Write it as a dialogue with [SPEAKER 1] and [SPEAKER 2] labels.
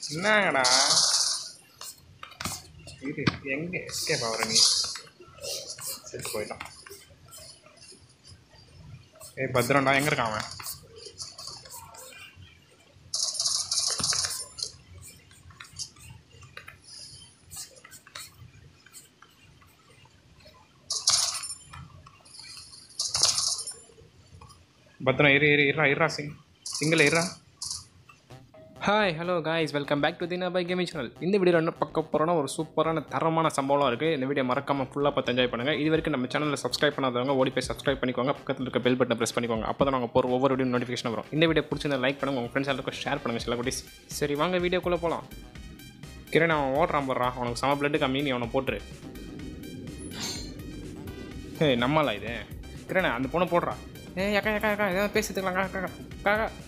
[SPEAKER 1] என்னங்கடா இரு எங்க எஸ்கேப் ஆகுற நீ செத்து போயிட்டான் ஏய் பத்ரம்டா எங்க இருக்கான் அவன் பத்ரம் இரு இரு இருறா இருறா சிங் சிங்கிள் இருறா hi hello guys welcome back to Dina by gaming channel இந்த வீடியோ என்ன பார்க்க போகிறோன்னா ஒரு சூப்பரான தரமான சம்பவம் இருக்குது இந்த வீடியோ மறக்காமல் ஃபுல்லாக பார்த்து என்ஜாய் பண்ணுங்கள் இது வரைக்கும் நம்ம சேனலில் சப்ஸ்கிரைப் பண்ணாதவங்க ஓடி போய் சப்ஸ்கிரைப் பண்ணிக்கோங்க பக்கத்தில் இருக்க பெல் பட்டனை ப்ரெஸ் பண்ணிக்கோங்க அப்போ தான் நாங்கள் போகிற ஒவ்வொரு வீடியோ நோட்டிஃபிகேஷன் வரும் இந்த வீடியோ பிடிச்சிருந்தா லைக் பண்ணுங்கள் உங்கள் ஃப்ரெண்ட்ஸ் எல்லாருக்கும் ஷேர் பண்ணுங்கள் சில குட்டீஸ் சரி வாங்க வீடியோக்குள்ளே போகலாம் கிரண் அவன் ஓடுறான் போடுறான் அவனுக்கு சம பிளட்டு கம்மி நீ அவனை போட்டுரு ஏய் நம்மளா இது கிரண் அந்த பொண்ணை போடுறா ஏய் அக்கா அக்கா அக்கா ஏதாவது பேசிட்டுக்கலாம் அக்கா அக்கா அக்கா